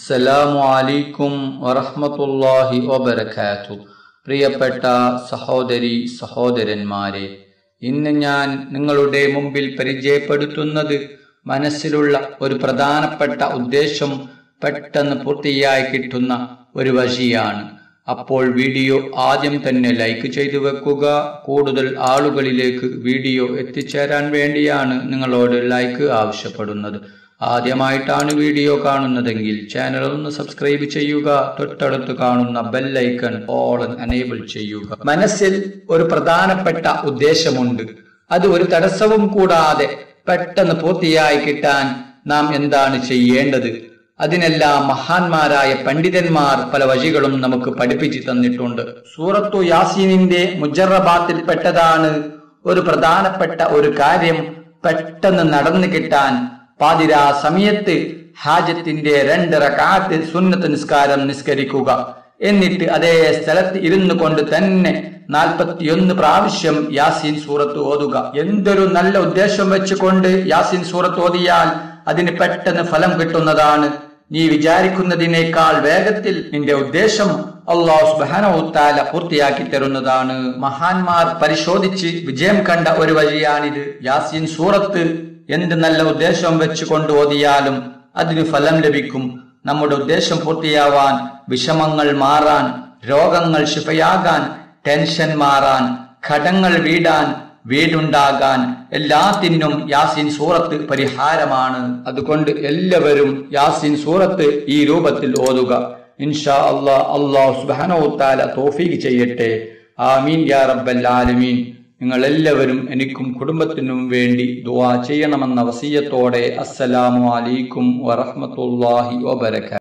അസ്സലാമു അലൈക്കും വറഹ്മത്തുള്ളാഹി വബറകാതു പ്രിയപ്പെട്ട സഹോദരി സഹോദരന്മാരെ ഇന്ന് ഞാൻ നിങ്ങളുടെ മുമ്പിൽ പരിചയപ്പെടുത്തുന്നത് മനസ്സിലുള്ള ഒരു പ്രധാനപ്പെട്ട ഉദ്ദേശം പെട്ടെന്ന് പൂർത്തിയായി കിട്ടുന്ന ഒരു വഴിയാണ് അപ്പോൾ വീഡിയോ ആദ്യം തന്നെ ലൈക്ക് ചെയ്തു വെക്കുക കൂടുതൽ ആളുകളിലേക്ക് വീഡിയോ എത്തിച്ചേരാൻ വേണ്ടിയാണ് നിങ്ങളോട് ലൈക്ക് ആവശ്യപ്പെടുന്നത് ആദ്യമായിട്ടാണ് വീഡിയോ കാണുന്നതെങ്കിൽ ചാനൽ ഒന്ന് സബ്സ്ക്രൈബ് ചെയ്യുക തൊട്ടടുത്ത് കാണുന്ന ബെല്ലൈക്കൺ ഓൾ എനേബിൾ ചെയ്യുക മനസ്സിൽ ഒരു പ്രധാനപ്പെട്ട ഉദ്ദേശമുണ്ട് അത് ഒരു തടസ്സവും കൂടാതെ പെട്ടെന്ന് പൂർത്തിയായി കിട്ടാൻ നാം എന്താണ് ചെയ്യേണ്ടത് അതിനെല്ലാം മഹാന്മാരായ പണ്ഡിതന്മാർ പല വഴികളും നമുക്ക് പഠിപ്പിച്ചു തന്നിട്ടുണ്ട് സൂറത്തു യാസീനിന്റെ മുജറബാത്തിൽപ്പെട്ടതാണ് ഒരു പ്രധാനപ്പെട്ട ഒരു കാര്യം പെട്ടെന്ന് നടന്നു കിട്ടാൻ പാതിരാ സമയത്ത് ഹാജത്തിന്റെ രണ്ട് റകാത്ത് സുന്നത്ത് നിസ്കാരം നിസ്കരിക്കുക എന്നിട്ട് അതേ സ്ഥലത്ത് ഇരുന്നു കൊണ്ട് തന്നെ നാൽപ്പത്തിയൊന്ന് പ്രാവശ്യം യാസീൻ സൂറത്ത് ഓതുക എന്തൊരു നല്ല ഉദ്ദേശം വെച്ചുകൊണ്ട് യാസീൻ സൂറത്ത് ഓതിയാൽ അതിന് പെട്ടെന്ന് ഫലം കിട്ടുന്നതാണ് നീ വിചാരിക്കുന്നതിനേക്കാൾ വേഗത്തിൽ നിന്റെ ഉദ്ദേശം അള്ളാഹു സുബാനോത്താല പൂർത്തിയാക്കി തരുന്നതാണ് മഹാന്മാർ പരിശോധിച്ച് വിജയം കണ്ട ഒരു വഴിയാണിത് യാസീൻ സൂറത്ത് എന്ത് നല്ല ഉദ്ദേശം വെച്ചുകൊണ്ട് ഓതിയാലും അതിന് ഫലം ലഭിക്കും നമ്മുടെ ഉദ്ദേശം പൂർത്തിയാവാൻ വിഷമങ്ങൾ മാറാൻ രോഗങ്ങൾ ശിഫയാകാൻ ടെൻഷൻ മാറാൻ ഘടങ്ങൾ വീടാൻ വീടുണ്ടാകാൻ എല്ലാത്തിനും യാസീൻ സൂറത്ത് പരിഹാരമാണ് അതുകൊണ്ട് എല്ലാവരും യാസീൻ സൂറത്ത് ഈ രൂപത്തിൽ ഓതുക ഇൻഷാ അള്ളാ അള്ളാഹു സുബാനോത്താല തോഫീക്ക് ചെയ്യട്ടെ ആമീൻ യാ റബ്ബൽ ആലമീൻ നിങ്ങൾ എല്ലാവരും എനിക്കും കുടുംബത്തിനും വേണ്ടി ദുആ ചെയ്യണമെന്ന വസീയത്തോടെ അസ്സലാമു അലൈക്കും വറഹ്മത്തുള്ളാഹി വബറകാതുഹു